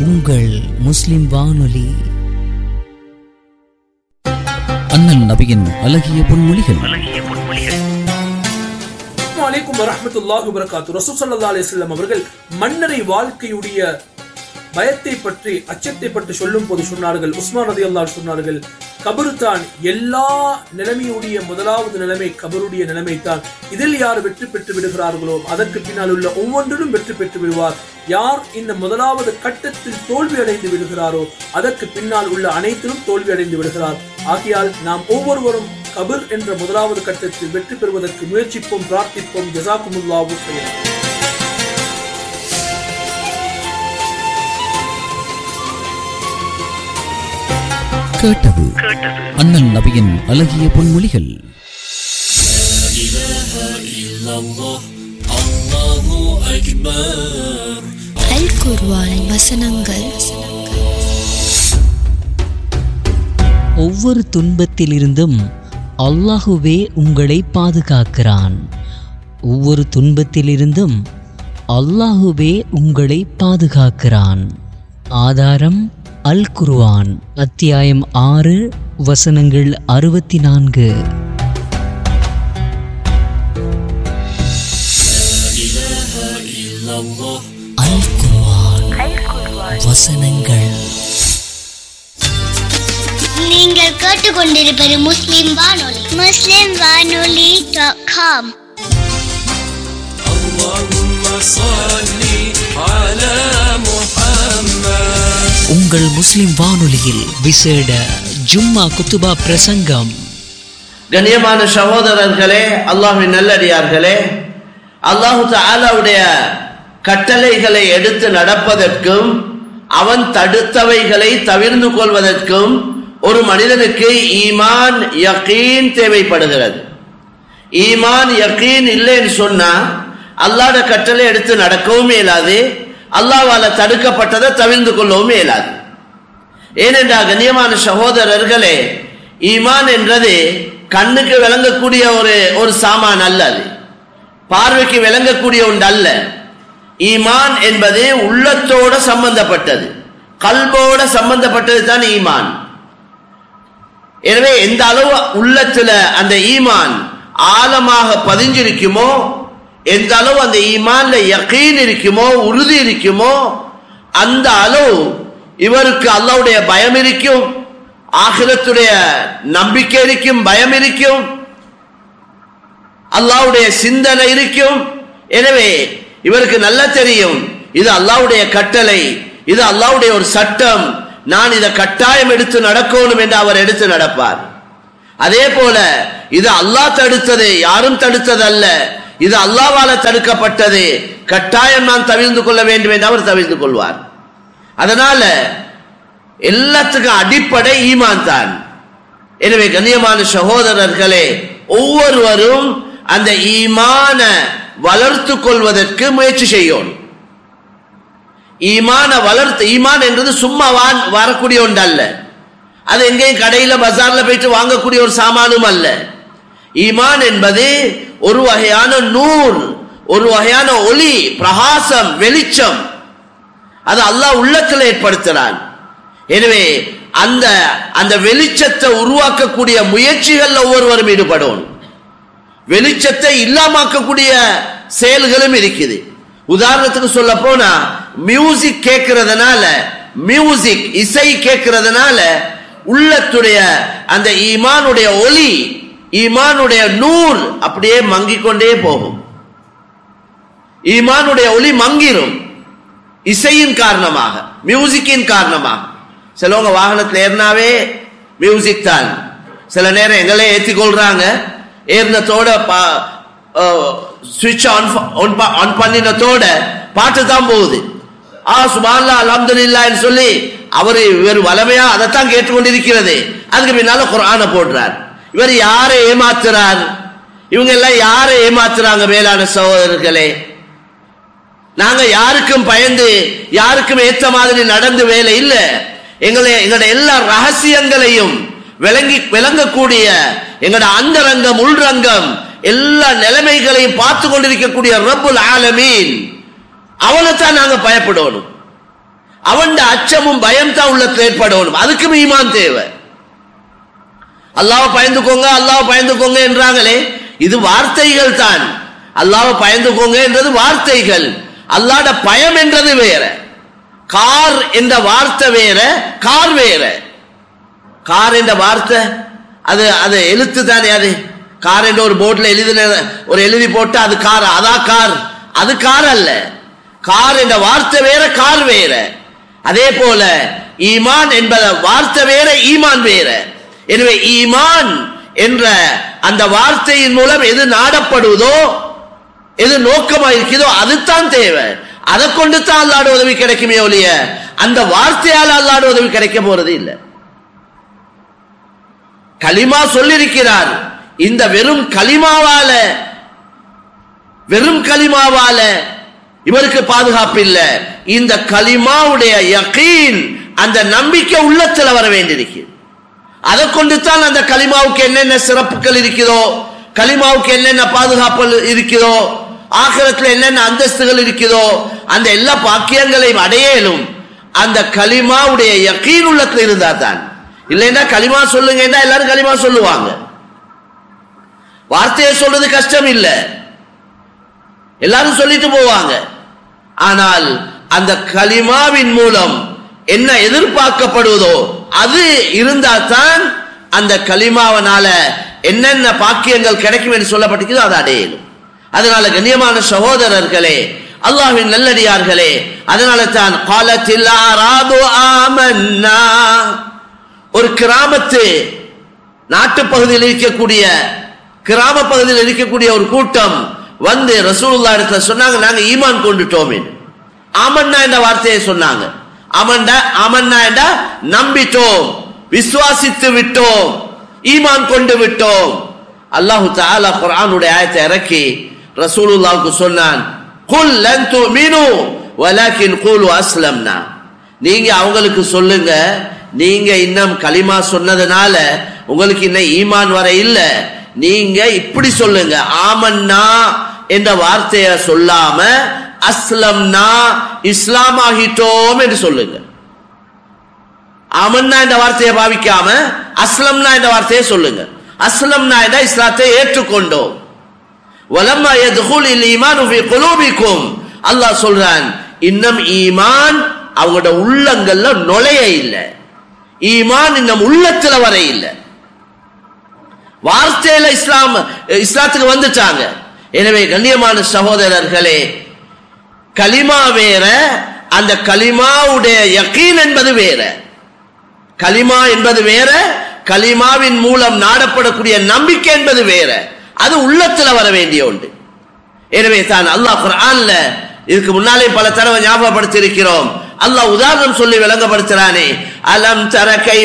உங்கள் முஸ்லிம் வானொலி அண்ணன் நபியின் அழகிய பொன்மொழிகள் அலைக்கும் வரஹ்மத்துல்லாஹி வபரகாத்து ரசூல் ஸல்லல்லாஹு அலைஹி வஸல்லம் அவர்கள் மன்னரை வாழ்க்கையுடைய பயத்தை பற்றி அச்சத்தை பற்றி சொல்லும் போது சொன்னார்கள் உஸ்மான் ரதியல்லாஹு சொன்னார்கள் கபரு தான் எல்லா நிலைமையுடைய முதலாவது நிலைமை கபருடைய நிலைமை தான் இதில் யார் வெற்றி பெற்று விடுகிறார்களோ அதற்கு பின்னால் உள்ள ஒவ்வொன்றிலும் வெற்றி பெற்று விடுவார் யார் இந்த முதலாவது கட்டத்தில் தோல்வி அடைந்து விடுகிறாரோ அதற்கு பின்னால் உள்ள அனைத்திலும் தோல்வி அடைந்து விடுகிறார் ஆகையால் நாம் ஒவ்வொருவரும் கபர் என்ற முதலாவது கட்டத்தில் வெற்றி பெறுவதற்கு முயற்சிப்போம் பிரார்த்திப்போம் ஜசாக்குமுல்லாவும் செய்யலாம் கேட்டது அண்ணன் நபியின் அழகிய பொன்மொழிகள் அல் குர்ஆன் வசனங்கள் ஒவ்வொரு துன்பத்திலிருந்தும் அல்லாஹுவே உங்களை பாதுகாக்கிறான் ஒவ்வொரு துன்பத்திலிருந்தும் அல்லாஹுவே உங்களை பாதுகாக்கிறான் ஆதாரம் அல் குர்ஆன் அத்தியாயம் ஆறு வசனங்கள் அறுபத்தி நான்கு அல் குர்ஆன் வசனங்கள் நீங்கள் கேட்டுக்கொண்டிருப்பது முஸ்லிம் வானொலி முஸ்லிம் வானொலி டாட் காம் உங்கள் முஸ்லிம் வானொலியில் விசேட ஜும்மா குத்துபா பிரசங்கம் கண்ணியமான சகோதரர்களே அல்லாஹ்வின் நல்லடியார்களே அல்லாஹு தஆலாவுடைய கட்டளைகளை எடுத்து நடப்பதற்கும் அவன் தடுத்தவைகளை தவிர்ந்து கொள்வதற்கும் ஒரு மனிதனுக்கு ஈமான் யகீன் தேவைப்படுகிறது ஈமான் யகீன் இல்லைன்னு சொன்னா அல்லாஹ்ட கட்டளை எடுத்து நடக்கவும் இயலாது அல்லாஹ்வால தடுக்கப்பட்டதை தவிர்ந்து கொள்ளவும் இயலாது ஏனென்றால் கண்ணியமான சகோதரர்களே ஈமான் என்றது கண்ணுக்கு விளங்கக்கூடிய ஒரு ஒரு சாமான் அல்ல அது பார்வைக்கு விளங்கக்கூடிய ஒன்று அல்ல ஈமான் என்பது உள்ளத்தோட சம்பந்தப்பட்டது கல்போட சம்பந்தப்பட்டது தான் ஈமான் எனவே எந்த அளவு உள்ளத்துல அந்த ஈமான் ஆழமாக பதிஞ்சிருக்குமோ எந்த அளவு அந்த ஈமான்ல யகீன் இருக்குமோ உறுதி இருக்குமோ அந்த அளவு இவருக்கு அல்லாவுடைய பயம் இருக்கும் ஆகிரத்துடைய நம்பிக்கை இருக்கும் பயம் இருக்கும் அல்லாவுடைய சிந்தனை இருக்கும் எனவே இவருக்கு நல்லா தெரியும் இது அல்லாவுடைய கட்டளை இது அல்லாவுடைய ஒரு சட்டம் நான் இதை கட்டாயம் எடுத்து நடக்கணும் என்று அவர் எடுத்து நடப்பார் அதே போல இது அல்லாஹ் தடுத்தது யாரும் தடுத்தது அல்ல இது அல்லாவால தடுக்கப்பட்டது கட்டாயம் நான் தவிர்ந்து கொள்ள வேண்டும் என்று அவர் தவிர்த்து கொள்வார் அதனால எல்லாத்துக்கும் அடிப்படை ஈமான் தான் எனவே கண்ணியமான சகோதரர்களே ஒவ்வொருவரும் அந்த ஈமான வளர்த்து கொள்வதற்கு முயற்சி செய்யும் ஈமான வளர்த்து ஈமான் என்றது சும்மா வான் வரக்கூடிய ஒன்று அல்ல அது எங்கேயும் கடையில பஜார்ல போயிட்டு வாங்கக்கூடிய ஒரு சாமானும் அல்ல ஈமான் என்பது ஒரு வகையான நூல் ஒரு வகையான ஒளி பிரகாசம் வெளிச்சம் அது அல்லாஹ் உள்ளத்தில் ஏற்படுத்துறான் எனவே அந்த அந்த வெளிச்சத்தை உருவாக்கக்கூடிய முயற்சிகள் ஒவ்வொருவரும் ஈடுபடும் வெளிச்சத்தை இல்லாமக்கக்கூடிய செயல்களும் இருக்குது உதாரணத்துக்கு சொல்ல போனா மியூசிக் கேட்கறதுனால மியூசிக் இசை கேட்கறதுனால உள்ளத்துடைய அந்த ஈமானுடைய ஒளி ஈமானுடைய நூல் அப்படியே மங்கிக் கொண்டே போகும் ஈமானுடைய ஒளி மங்கிரும் இசையின் காரணமாக மியூசிக்கின் காரணமாக சிலவங்க வாகனத்தில் ஏறினாவே மியூசிக் தான் சில நேரம் எங்களே ஏற்றி கொள்றாங்க ஏறினத்தோட சுவிட்ச் ஆன் ஆன் பண்ணினத்தோட பாட்டு தான் போகுது ஆ சுபான்லா அலமதுல்லான்னு சொல்லி அவரு இவர் வளமையா அதைத்தான் கேட்டுக்கொண்டிருக்கிறது அதுக்கு பின்னால குரான போடுறார் இவர் யாரை ஏமாத்துறார் இவங்க எல்லாம் யாரை ஏமாத்துறாங்க மேலான சகோதரர்களே நாங்க யாருக்கும் பயந்து யாருக்கும் ஏத்த மாதிரி நடந்து வேலை இல்ல எங்களை எங்களுடைய எல்லா ரகசியங்களையும் விளங்கி விளங்கக்கூடிய எங்களோட அந்தரங்கம் உள்ரங்கம் எல்லா நிலைமைகளையும் பார்த்து கொண்டிருக்கக்கூடிய ரப்புல் ஆலமீன் அவனைத்தான் நாங்க பயப்படணும் அவன் அச்சமும் பயம் தான் உள்ளத்துல ஏற்படணும் அதுக்கும் ஈமான் தேவை அல்லாஹ் பயந்துக்கோங்க அல்லாஹ் பயந்துக்கோங்க என்றாங்களே இது வார்த்தைகள் தான் அல்லாஹ் பயந்துக்கோங்க என்றது வார்த்தைகள் அல்லாட பயம் என்றது வேற கார் என்ற வார்த்தை வேற கார் வேற கார் என்ற வார்த்தை அது அது எழுத்து தானே அது கார் என்ற ஒரு போர்ட்ல எழுதின ஒரு எழுதி போட்டு அது கார் அதா கார் அது கார் அல்ல கார் என்ற வார்த்தை வேற கார் வேற அதே போல ஈமான் என்பத வார்த்தை வேற ஈமான் வேற எனவே ஈமான் என்ற அந்த வார்த்தையின் மூலம் எது நாடப்படுவதோ எது நோக்கமா இருக்குதோ அதுதான் தேவை அதை கொண்டு தான் அல்லாட உதவி கிடைக்குமே ஒழிய அந்த வார்த்தையால் அல்லாட உதவி கிடைக்க போறது இல்லை களிமா சொல்லியிருக்கிறார் இந்த வெறும் களிமாவால வெறும் களிமாவால இவருக்கு பாதுகாப்பு இல்ல இந்த களிமாவுடைய யகீன் அந்த நம்பிக்கை உள்ளத்துல வர வேண்டியிருக்கு அதை கொண்டு தான் அந்த களிமாவுக்கு என்னென்ன சிறப்புகள் இருக்குதோ களிமாவுக்கு என்னென்ன பாதுகாப்பு இருக்குதோ ஆகிரத்தில் என்னென்ன அந்தஸ்துகள் இருக்குதோ அந்த எல்லா பாக்கியங்களையும் அடையலும் அந்த களிமாவுடைய யக்கீன் உள்ளத்துல இருந்தா தான் இல்லைன்னா களிமா சொல்லுங்கன்னா எல்லாரும் களிமா சொல்லுவாங்க வார்த்தையை சொல்றது கஷ்டம் இல்லை எல்லாரும் சொல்லிட்டு போவாங்க ஆனால் அந்த களிமாவின் மூலம் என்ன எதிர்பார்க்கப்படுவதோ அது இருந்தா தான் அந்த களிமாவனால என்னென்ன பாக்கியங்கள் கிடைக்கும் என்று சொல்லப்பட்டிருக்கிறதோ அதை அடையலும் அதனால கண்ணியமான சகோதரர்களே அல்லாஹ்வின் நல்லடியார்களே அதனால தான் காலத்தில் ஆமன்னா ஒரு கிராமத்து நாட்டு பகுதியில் இருக்கக்கூடிய கிராம பகுதியில் இருக்கக்கூடிய ஒரு கூட்டம் வந்து ரசூலுல்லா இடத்துல சொன்னாங்க நாங்க ஈமான் கொண்டுட்டோம் ஆமன்னா என்ற வார்த்தையை சொன்னாங்க ஆமண்டா ஆமன்னா என்ற நம்பிட்டோம் விசுவாசித்து விட்டோம் ஈமான் கொண்டு விட்டோம் அல்லாஹு தஆலா குர்ஆனுடைய ஆயத்தை இறக்கி ரசூலுல்லாவுக்கு சொன்னான் குல் லன் துமினு வலக்கின் கூலு அஸ்லம்னா நீங்க அவங்களுக்கு சொல்லுங்க நீங்க இன்னும் களிமா சொன்னதுனால உங்களுக்கு இன்னும் ஈமான் வர இல்ல நீங்க இப்படி சொல்லுங்க ஆமன்னா என்ற வார்த்தையை சொல்லாம அஸ்லம்னா இஸ்லாம் ஆகிட்டோம் என்று சொல்லுங்க ஆமன்னா என்ற வார்த்தையை பாவிக்காம அஸ்லம்னா என்ற வார்த்தையை சொல்லுங்க அஸ்லம்னா என்ற இஸ்லாத்தை ஏற்றுக்கொண்டோம் வலம்மா யதுகுலில் ஈமான் ஃபீ குலூபிக்கும் அல்லாஹ் சொல்றான் இன்னும் ஈமான் அவங்களோட உள்ளங்கள்ல நுழைய இல்லை ஈமான் இன்னும் உள்ளத்துல வர இல்லை வார்த்தையில இஸ்லாம் இஸ்லாத்துக்கு வந்துட்டாங்க எனவே கண்ணியமான சகோதரர்களே கலிமா வேற அந்த கலிமாவுடைய யக்கீன் என்பது வேற கலிமா என்பது வேற கலிமாவின் மூலம் நாடப்படக்கூடிய நம்பிக்கை என்பது வேற அது உள்ளத்துல வர வேண்டிய ஒன்று எனவே தான் அல்லாஹ் குர்ஆன்ல இதுக்கு முன்னாலே பல தடவை ஞாபகப்படுத்தி இருக்கிறோம் அல்லாஹ் உதாரணம் சொல்லி விளங்கப்படுத்துறானே அலம் தர கை